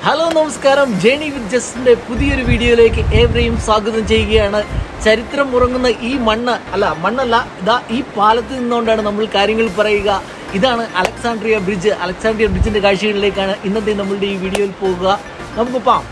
hello നമസ്കാരം journey വിത്ത് ജസ്റ്റിന്റെ പുതിയൊരു വീഡിയോയിലേക്ക് ഏവരെയും സ്വാഗതം ചെയ്യുകയാണ് ചരിത്രം ഉറങ്ങുന്ന ഈ മണ്ണ് അല്ല മണ്ണല്ല ഇതാ ഈ പാലത്തിൽ നിന്നുകൊണ്ടാണ് നമ്മൾ കാര്യങ്ങൾ പറയുക ഇതാണ് അലക്സാണ്ട്രിയ ബ്രിഡ്ജ് അലക്സാണ്ട്രിയ ബ്രിഡ്ജിന്റെ കാഴ്ചകളിലേക്കാണ് ഇന്നത്തെ നമ്മളുടെ ഈ വീഡിയോയിൽ പോകുക നമുക്ക് പോകാം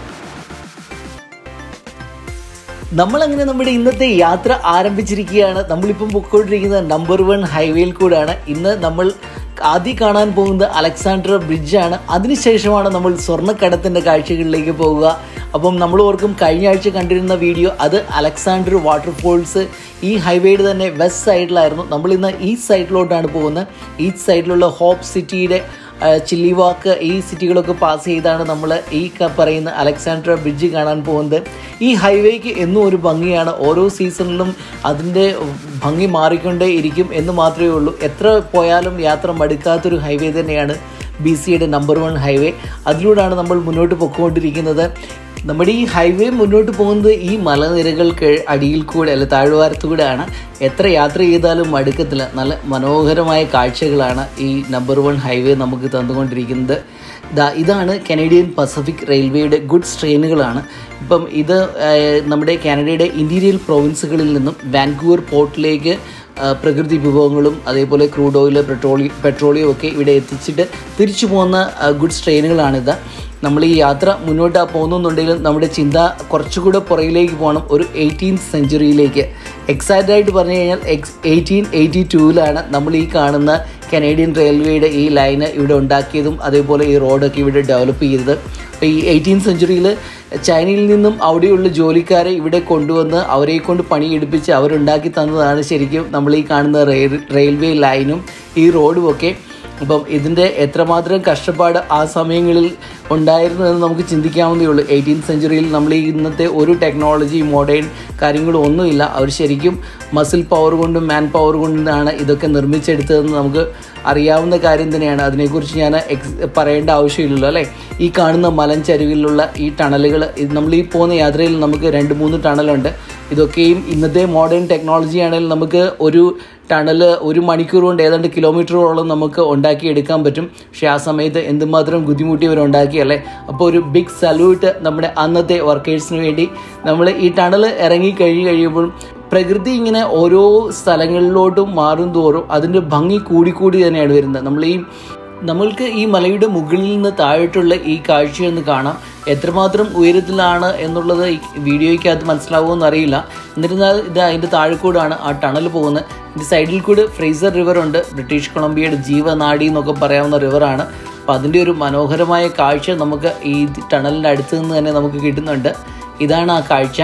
നമ്മളങ്ങനെ നമ്മുടെ ഇന്നത്തെ യാത്ര ആരംഭിച്ചിരിക്കുകയാണ് നമ്മളിപ്പം പൊയ്ക്കൊണ്ടിരിക്കുന്നത് നമ്പർ വൺ ഹൈവേയിൽ കൂടെയാണ് ഇന്ന് നമ്മൾ ആദ്യം കാണാൻ പോകുന്നത് അലക്സാണ്ട്ര ബ്രിഡ്ജാണ് അതിനുശേഷമാണ് നമ്മൾ സ്വർണ്ണക്കടത്തിൻ്റെ കാഴ്ചകളിലേക്ക് പോവുക അപ്പം നമ്മൾ ഓർക്കും കഴിഞ്ഞ ആഴ്ച കണ്ടിരുന്ന വീഡിയോ അത് അലക്സാണ്ടർ വാട്ടർഫോൾസ് ഈ ഹൈവേയുടെ തന്നെ വെസ്റ്റ് സൈഡിലായിരുന്നു നമ്മൾ ഇന്ന് ഈസ്റ്റ് സൈഡിലോട്ടാണ് പോകുന്നത് ഈസ്റ്റ് സൈഡിലുള്ള ഹോപ്പ് സിറ്റിയുടെ ചില്ലിവാക്ക് ഈ സിറ്റികളൊക്കെ പാസ് ചെയ്താണ് നമ്മൾ ഈ ക- പറയുന്ന അലക്സാണ്ട്ര ബ്രിഡ്ജ് കാണാൻ പോകുന്നത് ഈ ഹൈവേക്ക് എന്നും ഒരു ഭംഗിയാണ് ഓരോ സീസണിലും അതിൻ്റെ ഭംഗി മാറിക്കൊണ്ടേ ഇരിക്കും എന്ന് മാത്രമേ ഉള്ളൂ എത്ര പോയാലും യാത്ര മടുക്കാത്തൊരു ഹൈവേ തന്നെയാണ് ബി സിയുടെ നമ്പർ വൺ ഹൈവേ അതിലൂടെയാണ് നമ്മൾ മുന്നോട്ട് പൊയ്ക്കൊണ്ടിരിക്കുന്നത് നമ്മുടെ ഈ ഹൈവേ മുന്നോട്ട് പോകുന്നത് ഈ മലനിരകൾക്ക് അടിയിൽ കൂടെ അല്ല താഴ്വാരത്തു കൂടെയാണ് എത്ര യാത്ര ചെയ്താലും മടുക്കത്തില്ല നല്ല മനോഹരമായ കാഴ്ചകളാണ് ഈ നമ്പർ വൺ ഹൈവേ നമുക്ക് തന്നുകൊണ്ടിരിക്കുന്നത് ദാ ഇതാണ് കനേഡിയൻ പസഫിക് റെയിൽവേയുടെ ഗുഡ്സ് ട്രെയിനുകളാണ് ഇപ്പം ഇത് ഏഹ്, നമ്മുടെ കാനഡയുടെ ഇൻറ്റീരിയൽ പ്രൊവിൻസുകളിൽ നിന്നും വാൻകൂവർ പോർട്ടിലേക്ക് ആ, പ്രകൃതി വിഭവങ്ങളും അതേപോലെ ക്രൂഡ് ഓയിൽ പെട്രോളിയം പെട്രോളിയം ഒക്കെ ഇവിടെ എത്തിച്ചിട്ട് തിരിച്ചു പോകുന്ന ആ, ഗുഡ്സ് ട്രെയിനുകളാണിത് നമ്മൾ ഈ യാത്ര മുന്നോട്ട് പോകുന്നുണ്ടെങ്കിലും നമ്മുടെ ചിന്ത കുറച്ചുകൂടെ പുറകിലേക്ക് പോകണം ഒരു എയ്റ്റീൻത് സെഞ്ചുറിയിലേക്ക് എക്സാക്റ്റ് ആയിട്ട് പറഞ്ഞു കഴിഞ്ഞാൽ എക്സ് എയ്റ്റീൻ എയ്റ്റി ടൂവിലാണ് നമ്മൾ ഈ കാണുന്ന കനേഡിയൻ റെയിൽവേയുടെ ഈ ലൈന് ഇവിടെ ഉണ്ടാക്കിയതും അതേപോലെ ഈ റോഡൊക്കെ ഇവിടെ ഡെവലപ്പ് ചെയ്തത് അപ്പോൾ ഈ എയ്റ്റീൻ സെഞ്ചുറിയിൽ ചൈനയിൽ നിന്നും അവിടെയുള്ള ജോലിക്കാരെ ഇവിടെ കൊണ്ടുവന്ന് അവരെ കൊണ്ട് പണിയെടുപ്പിച്ച് അവരുണ്ടാക്കി തന്നതാണ് ശരിക്കും നമ്മൾ ഈ കാണുന്ന റെയിൽ റെയിൽവേ ലൈനും ഈ റോഡും ഒക്കെ അപ്പം ഇതിൻ്റെ എത്രമാത്രം കഷ്ടപ്പാട് ആ സമയങ്ങളിൽ ഉണ്ടായിരുന്നു എന്ന് നമുക്ക് ചിന്തിക്കാവുന്നതേ ഉള്ളൂ എയ്റ്റീൻ സെഞ്ചുറിയിൽ നമ്മൾ ഈ ഇന്നത്തെ ഒരു ടെക്നോളജി മോഡേൺ കാര്യങ്ങളും ഒന്നുമില്ല അവർ ശരിക്കും മസിൽ പവർ കൊണ്ടും മാൻ പവർ കൊണ്ടാണ് ഇതൊക്കെ നിർമ്മിച്ചെടുത്തതെന്ന് നമുക്ക് അറിയാവുന്ന കാര്യം തന്നെയാണ് അതിനെക്കുറിച്ച് ഞാൻ എക്സ് പറയേണ്ട ആവശ്യമില്ലല്ലോ അല്ലേ ഈ കാണുന്ന മലഞ്ചരിവിലുള്ള ഈ ടണലുകൾ ഇത് നമ്മൾ ഈ പോകുന്ന യാത്രയിൽ നമുക്ക് രണ്ട് മൂന്ന് ടണലുണ്ട് ഇതൊക്കെയും ഇന്നത്തെ മോഡേൺ ടെക്നോളജി ആണെങ്കിൽ നമുക്ക് ഒരു ടണൽ ഒരു മണിക്കൂർ കൊണ്ട് ഏതാണ്ട് കിലോമീറ്ററോളം നമുക്ക് ഉണ്ടാക്കിയെടുക്കാൻ പറ്റും പക്ഷേ ആ സമയത്ത് എന്തുമാത്രം ബുദ്ധിമുട്ടി ഇവർ ഉണ്ടാക്കിയല്ലേ അപ്പോൾ ഒരു ബിഗ് സല്യൂട്ട് നമ്മുടെ അന്നത്തെ വർക്കേഴ്സിന് വേണ്ടി നമ്മൾ ഈ ടണൽ ഇറങ്ങി കഴിഞ്ഞ് കഴിയുമ്പോൾ പ്രകൃതി ഇങ്ങനെ ഓരോ സ്ഥലങ്ങളിലോട്ടും മാറും തോറും അതിൻ്റെ ഭംഗി കൂടിക്കൂടി തന്നെയാണ് വരുന്നത് നമ്മൾ ഈ നമ്മൾക്ക് ഈ മലയുടെ മുകളിൽ നിന്ന് താഴോട്ടുള്ള ഈ കാഴ്ചയൊന്ന് കാണാം എത്രമാത്രം ഉയരത്തിലാണ് എന്നുള്ളത് ഈ വീഡിയോയ്ക്കകത്ത് മനസ്സിലാവുമെന്ന് അറിയില്ല എന്നിരുന്നാൽ ഇത് അതിൻ്റെ താഴെ കൂടാണ് ആ ടണൽ പോകുന്നത് ഇതിൻ്റെ സൈഡിൽ കൂടെ ഫ്രേസർ റിവർ ഉണ്ട് ബ്രിട്ടീഷ് കൊളംബിയയുടെ ജീവനാഡി എന്നൊക്കെ പറയാവുന്ന റിവറാണ് അപ്പോൾ അതിൻ്റെ ഒരു മനോഹരമായ കാഴ്ച നമുക്ക് ഈ ടണലിൻ്റെ അടുത്ത് നിന്ന് തന്നെ നമുക്ക് കിട്ടുന്നുണ്ട് ഇതാണ് ആ കാഴ്ച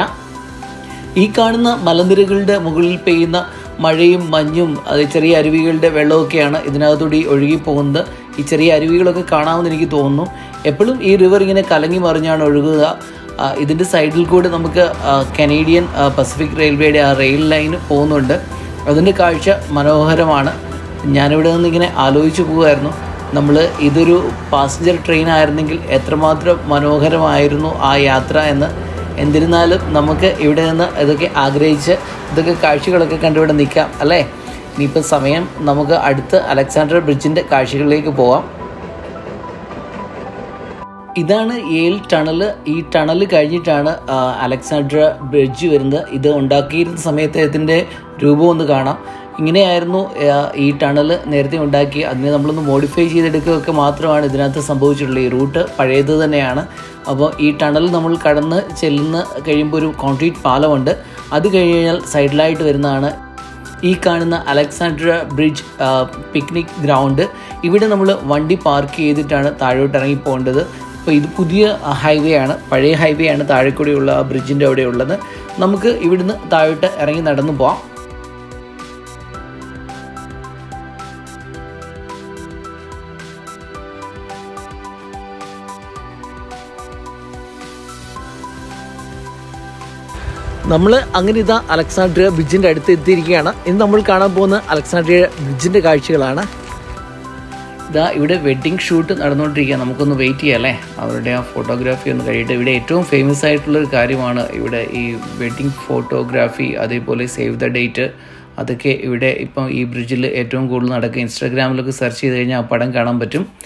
ഈ കാണുന്ന മലനിരകളുടെ മുകളിൽ പെയ്യുന്ന മഴയും മഞ്ഞും അത് ചെറിയ അരുവികളുടെ വെള്ളമൊക്കെയാണ് ഇതിനകത്തൂടി ഒഴുകി പോകുന്നത് ഈ ചെറിയ അരുവികളൊക്കെ കാണാമെന്ന് എനിക്ക് തോന്നുന്നു എപ്പോഴും ഈ റിവർ ഇങ്ങനെ കലങ്ങി മറിഞ്ഞാണ് ഒഴുകുക ആ, ഇതിൻ്റെ സൈഡിൽ കൂടെ നമുക്ക് ആ, കനേഡിയൻ ആ, പസഫിക് റെയിൽവേയുടെ ആ റെയിൽ ലൈൻ പോകുന്നുണ്ട് അതിൻ്റെ കാഴ്ച മനോഹരമാണ് ഞാനിവിടെ നിന്ന് ഇങ്ങനെ ആലോചിച്ച് പോകുമായിരുന്നു നമ്മൾ ഇതൊരു പാസഞ്ചർ ട്രെയിൻ ആയിരുന്നെങ്കിൽ എത്രമാത്രം മനോഹരമായിരുന്നു ആ യാത്ര എന്ന് എന്നിരുന്നാലും നമുക്ക് ഇവിടെ നിന്ന് ഇതൊക്കെ ആഗ്രഹിച്ച് ഇതൊക്കെ കാഴ്ചകളൊക്കെ കണ്ടിവിടെ നിൽക്കാം അല്ലേ ഇനിയിപ്പോൾ സമയം നമുക്ക് അടുത്ത് അലക്സാണ്ടർ ബ്രിഡ്ജിൻ്റെ കാഴ്ചകളിലേക്ക് പോവാം ഇതാണ് ഏൽ ടണൽ ഈ ടണൽ കഴിഞ്ഞിട്ടാണ് ആ, അലക്സാണ്ട്ര ബ്രിഡ്ജ് വരുന്നത് ഇത് ഉണ്ടാക്കിയിരുന്ന സമയത്ത് ഇതിൻ്റെ രൂപം ഒന്ന് കാണാം ഇങ്ങനെയായിരുന്നു ആ, ഈ ടണൽ നേരത്തെ ഉണ്ടാക്കി അതിനെ നമ്മളൊന്ന് മോഡിഫൈ ചെയ്തെടുക്കുകയൊക്കെ മാത്രമാണ് ഇതിനകത്ത് സംഭവിച്ചിട്ടുള്ളത് ഈ റൂട്ട് പഴയത് തന്നെയാണ് അപ്പോൾ ഈ ടണൽ നമ്മൾ കടന്ന് ചെല്ലുന്ന കഴിയുമ്പോൾ ഒരു കോൺക്രീറ്റ് പാലമുണ്ട് അത് കഴിഞ്ഞ് കഴിഞ്ഞാൽ സൈഡിലായിട്ട് വരുന്നതാണ് ഈ കാണുന്ന അലക്സാണ്ട്ര ബ്രിഡ്ജ് ആ, പിക്നിക് ഗ്രൗണ്ട് ഇവിടെ നമ്മൾ വണ്ടി പാർക്ക് ചെയ്തിട്ടാണ് താഴോട്ട് ഇറങ്ങി പോകേണ്ടത് അപ്പോൾ ഇത് പുതിയ ഹൈവേ ആണ് പഴയ ഹൈവേ ആണ് താഴെ കൂടെയുള്ള ആ ബ്രിഡ്ജിൻ്റെ അവിടെ ഉള്ളത് നമുക്ക് ഇവിടുന്ന് താഴോട്ട് ഇറങ്ങി നടന്നു പോവാം നമ്മൾ അങ്ങനെ ഇതാ അലക്സാണ്ട്രിയ ബ്രിഡ്ജിൻ്റെ അടുത്ത് എത്തിയിരിക്കുകയാണ് ഇന്ന് നമ്മൾ കാണാൻ പോകുന്ന അലക്സാണ്ട്രിയ ബ്രിഡ്ജിൻ്റെ കാഴ്ചകളാണ് ഇതാ ഇവിടെ വെഡ്ഡിങ് ഷൂട്ട് നടന്നുകൊണ്ടിരിക്കുക നമുക്കൊന്ന് വെയിറ്റ് ചെയ്യാം അല്ലേ അവരുടെ ആ ഫോട്ടോഗ്രാഫി ഒന്ന് കഴിയട്ടെ ഇവിടെ ഏറ്റവും ഫേമസ് ആയിട്ടുള്ളൊരു കാര്യമാണ് ഇവിടെ ഈ വെഡ്ഡിങ് ഫോട്ടോഗ്രാഫി അതേപോലെ സേവ് ദ ഡേറ്റ് അതൊക്കെ ഇവിടെ ഇപ്പം ഈ ബ്രിഡ്ജിൽ ഏറ്റവും കൂടുതൽ നടക്കുക ഇൻസ്റ്റാഗ്രാമിലൊക്കെ സെർച്ച് ചെയ്ത് കഴിഞ്ഞാൽ ആ പടം കാണാൻ പറ്റും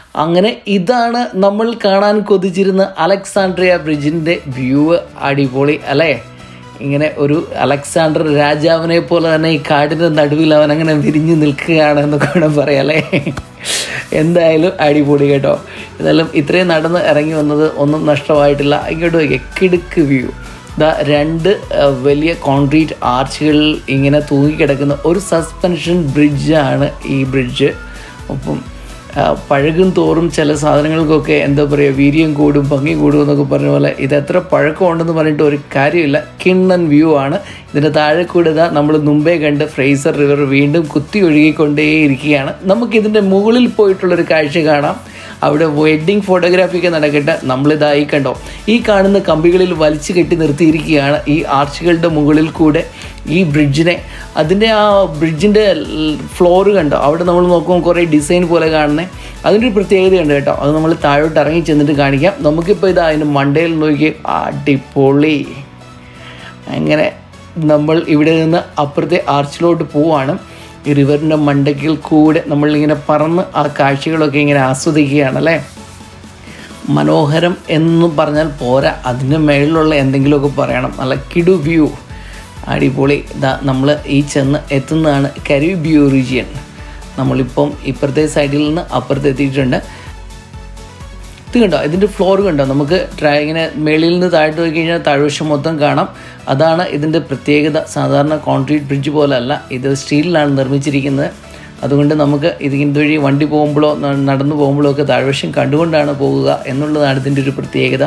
അങ്ങനെ ഇതാണ് നമ്മൾ കാണാൻ കൊതിച്ചിരുന്ന അലക്സാണ്ട്രിയ ബ്രിഡ്ജിൻ്റെ വ്യൂ അടിപൊളി അല്ലേ ഇങ്ങനെ ഒരു അലക്സാണ്ടർ രാജാവിനെ പോലെ തന്നെ ഈ കാടിൻ്റെ നടുവിൽ അവൻ അങ്ങനെ വിരിഞ്ഞു നിൽക്കുകയാണ് എന്നൊക്കെ വേണം പറയാം അല്ലേ എന്തായാലും അടിപൊളി കേട്ടോ എന്തായാലും ഇത്രയും നടന്ന് ഇറങ്ങി വന്നത് ഒന്നും നഷ്ടമായിട്ടില്ല ഇങ്ങോട്ട് നോക്കിയേ കിടുക്ക് വ്യൂ ദാ രണ്ട് ആ, വലിയ കോൺക്രീറ്റ് ആർച്ചുകളിൽ ഇങ്ങനെ തൂങ്ങിക്കിടക്കുന്ന ഒരു സസ്പെൻഷൻ ബ്രിഡ്ജാണ് ഈ ബ്രിഡ്ജ് ഒപ്പം ആ, പഴകും തോറും ചില സാധനങ്ങൾക്കൊക്കെ എന്താ പറയുക വീര്യം കൂടും ഭംഗി കൂടും എന്നൊക്കെ പറഞ്ഞ പോലെ ഇത് എത്ര പഴക്കമുണ്ടെന്ന് പറഞ്ഞിട്ട് ഒരു കാര്യമില്ല കിണ്ണൻ വ്യൂ ആണ് ഇതിൻ്റെ താഴെ കൂടെ ഇതാ നമ്മൾ മുമ്പേ കണ്ട് ഫ്രേസർ റിവർ വീണ്ടും കുത്തി ഒഴുകിക്കൊണ്ടേയിരിക്കുകയാണ് നമുക്കിതിൻ്റെ മുകളിൽ പോയിട്ടുള്ളൊരു കാഴ്ച കാണാം അവിടെ വെഡ്ഡിങ് ഫോട്ടോഗ്രാഫി ഒക്കെ നടക്കട്ടെ നമ്മളിതായി കണ്ടോ ഈ കാണുന്ന കമ്പികളിൽ വലിച്ചു കെട്ടി നിർത്തിയിരിക്കുകയാണ് ഈ ആർച്ചുകളുടെ മുകളിൽ കൂടെ ഈ ബ്രിഡ്ജിനെ അതിൻ്റെ ആ ബ്രിഡ്ജിൻ്റെ ഫ്ലോറ് കണ്ടോ അവിടെ നമ്മൾ നോക്കുമ്പോൾ കുറേ ഡിസൈൻ പോലെ കാണുന്നത് അതിൻ്റെ ഒരു പ്രത്യേകതയുണ്ട് കേട്ടോ അത് നമ്മൾ താഴോട്ട് ഇറങ്ങി ചെന്നിട്ട് കാണിക്കാം നമുക്കിപ്പോൾ ഇത് അതിൻ്റെ മണ്ടയിൽ നോക്കി അടിപൊളി അങ്ങനെ നമ്മൾ ഇവിടെ നിന്ന് അപ്പുറത്തെ ആർച്ചിലോട്ട് പോവാണ് ഈ റിവറിൻ്റെ മണ്ടയ്ക്കിൽ കൂടെ നമ്മളിങ്ങനെ പറന്ന് ആ കാഴ്ചകളൊക്കെ ഇങ്ങനെ ആസ്വദിക്കുകയാണ് അല്ലേ മനോഹരം എന്ന് പറഞ്ഞാൽ പോരാ അതിന് മേളിലുള്ള എന്തെങ്കിലുമൊക്കെ പറയണം നല്ല കിടു വ്യൂ അടിപൊളി ഇതാ നമ്മൾ ഈ ചെന്ന് എത്തുന്നതാണ് കരിബ്യൂ റീജിയൻ നമ്മളിപ്പം ഇപ്പുറത്തെ സൈഡിൽ നിന്ന് അപ്പുറത്ത് എത്തിയിട്ടുണ്ട് ഇത് കണ്ടോ ഇതിൻ്റെ ഫ്ലോർ കണ്ടോ നമുക്ക് ട്രൈ ഇങ്ങനെ മേളിൽ നിന്ന് താഴോട്ട് പോയി കഴിഞ്ഞാൽ താഴ്വശം മൊത്തം കാണാം അതാണ് ഇതിൻ്റെ പ്രത്യേകത സാധാരണ കോൺക്രീറ്റ് ബ്രിഡ്ജ് പോലല്ല ഇത് സ്റ്റീലിലാണ് നിർമ്മിച്ചിരിക്കുന്നത് അതുകൊണ്ട് നമുക്ക് ഇതിൻ്റെ വഴി വണ്ടി പോകുമ്പോഴോ ന- നടന്നു പോകുമ്പോഴോ ഒക്കെ താഴ്വശം കണ്ടുകൊണ്ടാണ് പോകുക എന്നുള്ളതാണ് ഇതിൻ്റെ ഒരു പ്രത്യേകത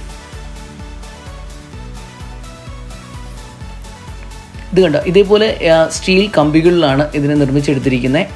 ഇത് കണ്ടോ ഇതേപോലെ ആ, സ്റ്റീൽ കമ്പികളിലാണ് ഇതിനെ നിർമ്മിച്ചെടുത്തിരിക്കുന്നത്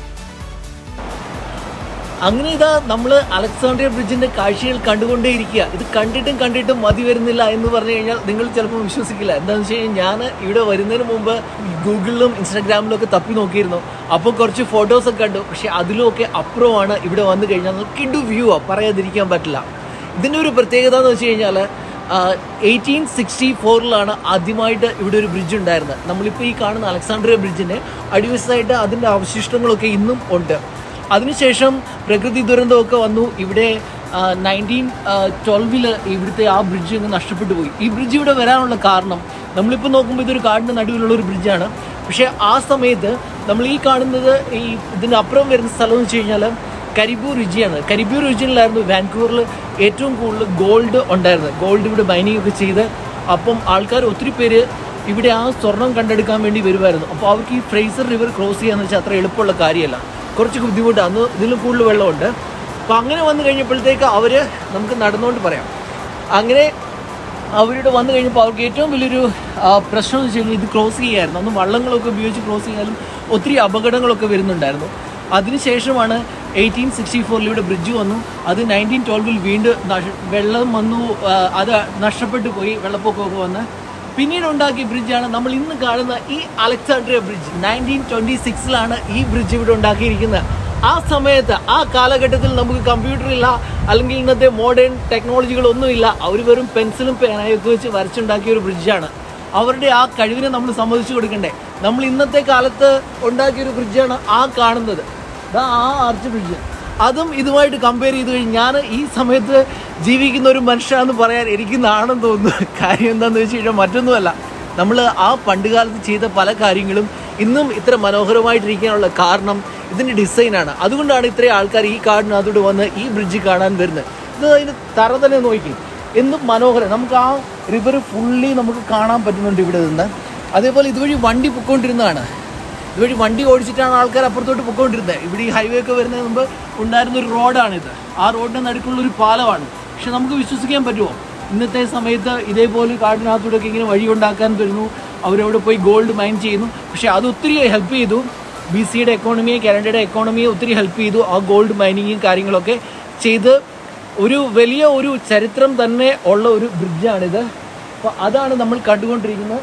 അങ്ങനെ ഇതാ നമ്മൾ അലക്സാണ്ട്രിയ ബ്രിഡ്ജിന്റെ കാഴ്ചകൾ കണ്ടുകൊണ്ടേയിരിക്കുക ഇത് കണ്ടിട്ടും കണ്ടിട്ടും മതി വരുന്നില്ല എന്ന് പറഞ്ഞു കഴിഞ്ഞാൽ നിങ്ങൾ ചിലപ്പോൾ വിശ്വസിക്കില്ല എന്താണെന്ന് വെച്ച് കഴിഞ്ഞാൽ ഞാൻ ഇവിടെ വരുന്നതിന് മുമ്പ് ഗൂഗിളിലും ഇൻസ്റ്റാഗ്രാമിലും ഒക്കെ തപ്പി നോക്കിയിരുന്നു അപ്പോൾ കുറച്ച് ഫോട്ടോസ് ഒക്കെ കണ്ടു പക്ഷെ അതിലുമൊക്കെ അപ്പുറമാണ് ഇവിടെ വന്നു കഴിഞ്ഞാൽ കിഡു വ്യൂ ആ പറയാതിരിക്കാൻ പറ്റില്ല ഇതിൻ്റെ ഒരു പ്രത്യേകത എന്ന് വെച്ച് കഴിഞ്ഞാൽ എയ്റ്റീൻ സിക്സ്റ്റി ഫോറിലാണ് ആദ്യമായിട്ട് ഇവിടെ ഒരു ബ്രിഡ്ജ് ഉണ്ടായിരുന്നത് നമ്മളിപ്പോൾ ഈ കാണുന്ന അലക്സാണ്ട്രിയ ബ്രിഡ്ജിന് അടിവശത്തായിട്ട് അതിൻ്റെ അവശിഷ്ടങ്ങളൊക്കെ ഇന്നും ഉണ്ട് അതിനുശേഷം പ്രകൃതി ദുരന്തമൊക്കെ വന്നു ഇവിടെ നയൻറ്റീൻ ട്വൽവിൽ ഇവിടുത്തെ ആ ബ്രിഡ്ജ് അങ്ങ് നഷ്ടപ്പെട്ടു പോയി ഈ ബ്രിഡ്ജ് ഇവിടെ വരാനുള്ള കാരണം നമ്മളിപ്പോൾ നോക്കുമ്പോൾ ഇതൊരു കാടിൻ്റെ നടുവിലുള്ള ഒരു ബ്രിഡ്ജാണ് പക്ഷേ ആ സമയത്ത് നമ്മൾ ഈ കാണുന്നത് ഈ ഇതിൻ്റെ അപ്പുറം വരുന്ന സ്ഥലം എന്ന് വെച്ച് കഴിഞ്ഞാൽ കരിബൂ റിജിയാണ് കരിബൂ റിജിയനിലായിരുന്നു വാൻകൂവറിൽ ഏറ്റവും കൂടുതൽ ഗോൾഡ് ഉണ്ടായിരുന്നത് ഗോൾഡ് ഇവിടെ മൈനിങ് ഒക്കെ ചെയ്ത് അപ്പം ആൾക്കാർ ഒത്തിരി പേര് ഇവിടെ ആ സ്വർണം കണ്ടെടുക്കാൻ വേണ്ടി വരുമായിരുന്നു അപ്പോൾ അവർക്ക് ഈ ഫ്രേസർ റിവർ ക്രോസ് ചെയ്യാന്ന് വെച്ചാൽ അത്ര എളുപ്പമുള്ള കാര്യമല്ല കുറച്ച് ബുദ്ധിമുട്ടാണ് അന്ന് ഇതിലും കൂടുതൽ വെള്ളമുണ്ട് അപ്പോൾ അങ്ങനെ വന്നു കഴിഞ്ഞപ്പോഴത്തേക്ക് അവർ നമുക്ക് നടന്നുകൊണ്ട് പറയാം അങ്ങനെ അവരുടെ വന്നു കഴിഞ്ഞപ്പോൾ അവർക്ക് ഏറ്റവും വലിയൊരു ആ, പ്രശ്നം എന്ന് വെച്ച് കഴിഞ്ഞാൽ ഇത് ക്രോസ് ചെയ്യായിരുന്നു അന്ന് വള്ളങ്ങളൊക്കെ ഉപയോഗിച്ച് ക്രോസ് ചെയ്യാനും ഒത്തിരി അപകടങ്ങളൊക്കെ വരുന്നുണ്ടായിരുന്നു അതിനുശേഷമാണ് എയ്റ്റീൻ സിക്സ്റ്റി ഫോറിൽ ഇവിടെ ബ്രിഡ്ജ് വന്നു അത് നയൻറ്റീൻ ട്വൽവിൽ വീണ്ടും നഷ- വെള്ളം വന്നു ആ, അത് നഷ്ടപ്പെട്ടു പോയി വെള്ളപ്പൊക്കമൊക്കെ വന്ന് പിന്നീട് ഉണ്ടാക്കിയ ബ്രിഡ്ജാണ് നമ്മൾ ഇന്ന് കാണുന്ന ഈ അലക്സാണ്ട്രിയ ബ്രിഡ്ജ് നയൻറ്റീൻ ട്വൻറ്റി സിക്സിലാണ് ഈ ബ്രിഡ്ജ് ഇവിടെ ഉണ്ടാക്കിയിരിക്കുന്നത് ആ സമയത്ത് ആ കാലഘട്ടത്തിൽ നമുക്ക് കമ്പ്യൂട്ടർ ഇല്ല അല്ലെങ്കിൽ ഇന്നത്തെ മോഡേൺ ടെക്നോളജികളൊന്നുമില്ല അവർ വെറും പെൻസിലും പേനയൊക്കെ വെച്ച് വരച്ചുണ്ടാക്കിയ ഒരു ബ്രിഡ്ജാണ് അവരുടെ ആ കഴിവിനെ നമ്മൾ സമ്മതിച്ചു കൊടുക്കണ്ടേ നമ്മൾ ഇന്നത്തെ കാലത്ത് ഉണ്ടാക്കിയ ഒരു ബ്രിഡ്ജാണ് ആ കാണുന്നത് ദാ ആ ആർച്ച് ബ്രിഡ്ജ് അതും ഇതുമായിട്ട് കമ്പയർ ചെയ്ത് കഴിഞ്ഞ് ഞാൻ ഈ സമയത്ത് ജീവിക്കുന്ന ഒരു മനുഷ്യനാണെന്ന് പറയാൻ എനിക്ക് നാണം തോന്നുന്നു കാര്യം എന്താണെന്ന് വെച്ച് കഴിഞ്ഞാൽ മറ്റൊന്നുമല്ല നമ്മൾ ആ പണ്ടുകാലത്ത് ചെയ്ത പല കാര്യങ്ങളും ഇന്നും ഇത്ര മനോഹരമായിട്ടിരിക്കാനുള്ള കാരണം ഇതിൻ്റെ ഡിസൈനാണ് അതുകൊണ്ടാണ് ഇത്രയും ആൾക്കാർ ഈ കാടിനകത്തോട്ട് വന്ന് ഈ ബ്രിഡ്ജ് കാണാൻ വരുന്നത് ഇത് അതിന് തറ തന്നെ നോക്കി എന്തും മനോഹരം നമുക്ക് ആ റിവർ ഫുള്ളി നമുക്ക് കാണാൻ പറ്റുന്നുണ്ട് ഇവിടെ നിന്ന് അതേപോലെ ഇതുവഴി വണ്ടി പൊയ്ക്കൊണ്ടിരുന്നതാണ് ഇതുവഴി വണ്ടി ഓടിച്ചിട്ടാണ് ആൾക്കാർ അപ്പുറത്തോട്ട് പൊയ്ക്കൊണ്ടിരുന്നത് ഇവിടെ ഈ ഹൈവേ ഒക്കെ വരുന്നതിന് മുമ്പ് ഉണ്ടായിരുന്ന ഒരു റോഡാണിത് ആ റോഡിൻ്റെ നടുക്കുള്ള ഒരു പാലമാണ് പക്ഷെ നമുക്ക് വിശ്വസിക്കാൻ പറ്റുമോ ഇന്നത്തെ സമയത്ത് ഇതേപോലെ കാടിനകത്തൂടെയൊക്കെ ഇങ്ങനെ വഴി ഉണ്ടാക്കാൻ വരുന്നു അവരവിടെ പോയി ഗോൾഡ് മൈൻ ചെയ്യുന്നു പക്ഷെ അത് ഒത്തിരി ഹെൽപ്പ് ചെയ്തു ബി സിയുടെ എക്കോണമിയെ കാനഡയുടെ എക്കോണമിയെ ഒത്തിരി ഹെൽപ്പ് ചെയ്തു ആ ഗോൾഡ് മൈനിങ്ങും കാര്യങ്ങളൊക്കെ ചെയ്ത് ഒരു വലിയ ഒരു ചരിത്രം തന്നെ ഉള്ള ഒരു ബ്രിഡ്ജാണിത് അപ്പോൾ അതാണ് നമ്മൾ കണ്ടുകൊണ്ടിരിക്കുന്നത്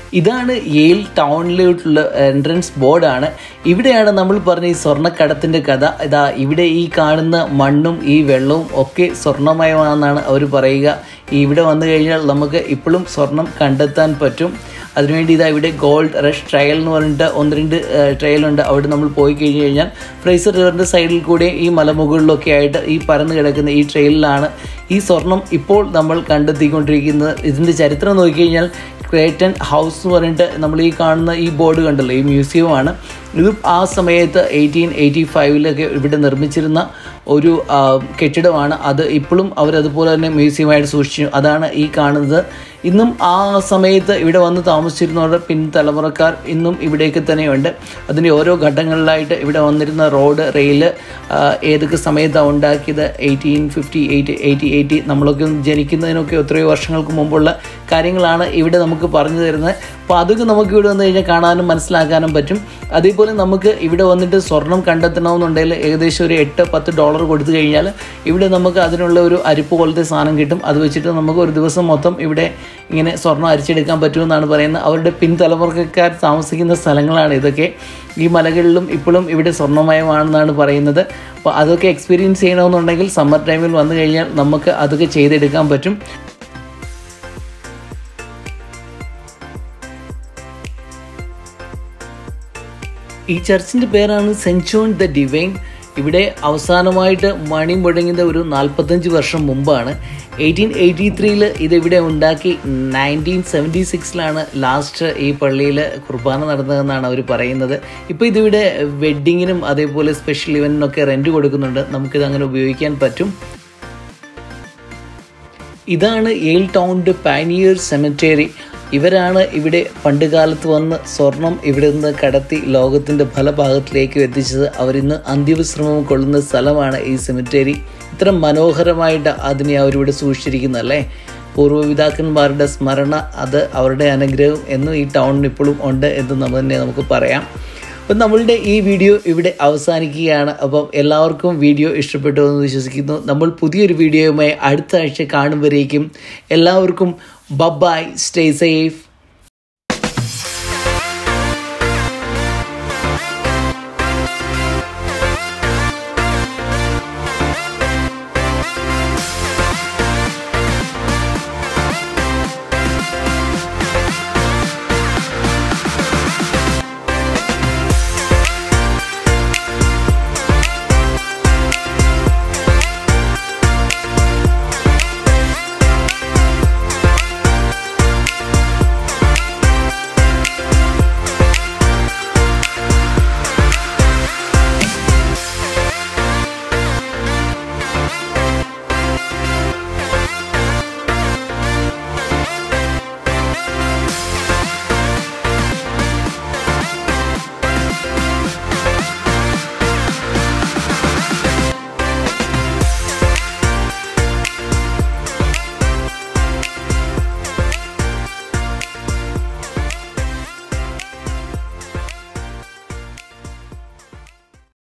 ഇതാണ് യേൽ ടൗണിലോട്ടുള്ള എൻട്രൻസ് ബോർഡാണ് ഇവിടെയാണ് നമ്മൾ പറഞ്ഞ ഈ സ്വർണ്ണക്കടത്തിൻ്റെ കഥ ഇതാ ഇവിടെ ഈ കാണുന്ന മണ്ണും ഈ വെള്ളവും ഒക്കെ സ്വർണ്ണമയമാണെന്നാണ് അവർ പറയുക ഇവിടെ വന്നു കഴിഞ്ഞാൽ നമുക്ക് ഇപ്പോഴും സ്വർണം കണ്ടെത്താൻ പറ്റും അതിനുവേണ്ടി ഇതാ ഇവിടെ ഗോൾഡ് റഷ് ട്രയൽ എന്ന് പറഞ്ഞിട്ട് ഒന്ന് രണ്ട് ട്രയലുണ്ട് അവിടെ നമ്മൾ പോയി കഴിഞ്ഞ് കഴിഞ്ഞാൽ ഫ്രൈസർ റിവറിൻ്റെ സൈഡിൽ കൂടെ ഈ മലമുകളിലൊക്കെ ആയിട്ട് ഈ പരന്ന് കിടക്കുന്ന ഈ ട്രെയിലിലാണ് ഈ സ്വർണം ഇപ്പോൾ നമ്മൾ കണ്ടെത്തിക്കൊണ്ടിരിക്കുന്നത് ഇതിൻ്റെ ചരിത്രം നോക്കിക്കഴിഞ്ഞാൽ ക്രേറ്റൻ ഹൗസ് എന്ന് പറഞ്ഞിട്ട് നമ്മൾ ഈ കാണുന്ന ഈ ബോർഡ് കണ്ടല്ലോ ഈ മ്യൂസിയമാണ് ഇത് ആ സമയത്ത് എയ്റ്റീൻ എയ്റ്റി ഫൈവിലൊക്കെ ഇവിടെ നിർമ്മിച്ചിരുന്ന ഒരു ആ, കെട്ടിടമാണ് അത് ഇപ്പോഴും അവരതുപോലെ തന്നെ മ്യൂസിയമായിട്ട് സൂക്ഷിച്ചു അതാണ് ഈ കാണുന്നത് ഇന്നും ആ സമയത്ത് ഇവിടെ വന്ന് താമസിച്ചിരുന്നവരുടെ പിൻതലമുറക്കാർ ഇന്നും ഇവിടേക്ക് തന്നെയുണ്ട് അതിൻ്റെ ഓരോ ഘട്ടങ്ങളിലായിട്ട് ഇവിടെ വന്നിരുന്ന റോഡ് റെയിൽ ഏതൊക്കെ സമയത്താണ് ഉണ്ടാക്കിയത് eighteen fifty eight eighty eighty നമ്മളൊക്കെ ജനിക്കുന്നതിനൊക്കെ എത്രയോ വർഷങ്ങൾക്ക് മുമ്പുള്ള കാര്യങ്ങളാണ് ഇവിടെ നമുക്ക് പറഞ്ഞു തരുന്നത് അപ്പോൾ അതൊക്കെ നമുക്ക് ഇവിടെ വന്നു കഴിഞ്ഞാൽ കാണാനും മനസ്സിലാക്കാനും പറ്റും അതേപോലെ നമുക്ക് ഇവിടെ വന്നിട്ട് സ്വർണം കണ്ടെത്തണമെന്നുണ്ടെങ്കിൽ ഏകദേശം ഒരു എട്ട് പത്ത് ഡോളർ കൊടുത്തു കഴിഞ്ഞാൽ ഇവിടെ നമുക്ക് അതിനുള്ള ഒരു അരിപ്പ് പോലത്തെ സാധനം കിട്ടും അത് വെച്ചിട്ട് നമുക്ക് ഒരു ദിവസം മൊത്തം ഇവിടെ ഇങ്ങനെ സ്വർണം അരിച്ചെടുക്കാൻ പറ്റുമെന്നാണ് പറയുന്നത് അവരുടെ പിൻതലമുറക്കാർ താമസിക്കുന്ന സ്ഥലങ്ങളാണ് ഇതൊക്കെ ഈ മലകളിലും ഇപ്പോഴും ഇവിടെ സ്വർണ്ണമയമാണെന്നാണ് പറയുന്നത് അപ്പോൾ അതൊക്കെ എക്സ്പീരിയൻസ് ചെയ്യണമെന്നുണ്ടെങ്കിൽ സമ്മർ ടൈമിൽ വന്നു കഴിഞ്ഞാൽ നമുക്ക് അതൊക്കെ ചെയ്തെടുക്കാൻ പറ്റും ഈ ചർച്ചിൻ്റെ പേരാണ് സെൻറ്റ് ജോൺ ദ ഡിവൈൻ ഇവിടെ അവസാനമായിട്ട് മണി മുഴങ്ങിയത് ഒരു നാൽപ്പത്തഞ്ച് വർഷം മുമ്പാണ് എയ്റ്റീൻ എയ്റ്റി ത്രീയിൽ ഇതിവിടെ ഉണ്ടാക്കി നയൻറ്റീൻ സെവൻറ്റി സിക്സിലാണ് ലാസ്റ്റ് ഈ പള്ളിയിൽ കുർബാന നടന്നതെന്നാണ് അവർ പറയുന്നത് ഇപ്പോൾ ഇതിവിടെ വെഡ്ഡിങ്ങിനും അതേപോലെ സ്പെഷ്യൽ ഇവൻറ്റിനൊക്കെ റെൻറ്റ് കൊടുക്കുന്നുണ്ട് നമുക്കിത് അങ്ങനെ ഉപയോഗിക്കാൻ പറ്റും ഇതാണ് ഏൽ ടൗണിൻ്റെ പാനിയർ സെമിറ്റേറി ഇവരാണ് ഇവിടെ പണ്ട് കാലത്ത് വന്ന് സ്വർണം ഇവിടെ നിന്ന് കടത്തി ലോകത്തിൻ്റെ പല ഭാഗത്തിലേക്ക് എത്തിച്ചത് അവരിന്ന് അന്ത്യവിശ്രമം കൊള്ളുന്ന സ്ഥലമാണ് ഈ സെമിറ്റേരി ഇത്ര മനോഹരമായിട്ട് അതിനെ അവരിവിടെ സൂക്ഷിച്ചിരിക്കുന്നല്ലേ പൂർവ്വപിതാക്കന്മാരുടെ സ്മരണ അത് അവരുടെ അനുഗ്രഹം എന്നും ഈ ടൗണിന് ഇപ്പോഴും ഉണ്ട് എന്ന് നമ്മൾ തന്നെ നമുക്ക് പറയാം അപ്പം നമ്മളുടെ ഈ വീഡിയോ ഇവിടെ അവസാനിക്കുകയാണ് അപ്പം എല്ലാവർക്കും വീഡിയോ ഇഷ്ടപ്പെട്ടു എന്ന് വിശ്വസിക്കുന്നു നമ്മൾ പുതിയൊരു വീഡിയോയുമായി അടുത്ത ആഴ്ച കാണുമ്പോഴേക്കും എല്ലാവർക്കും ബബായ് സ്റ്റേ സേഫ്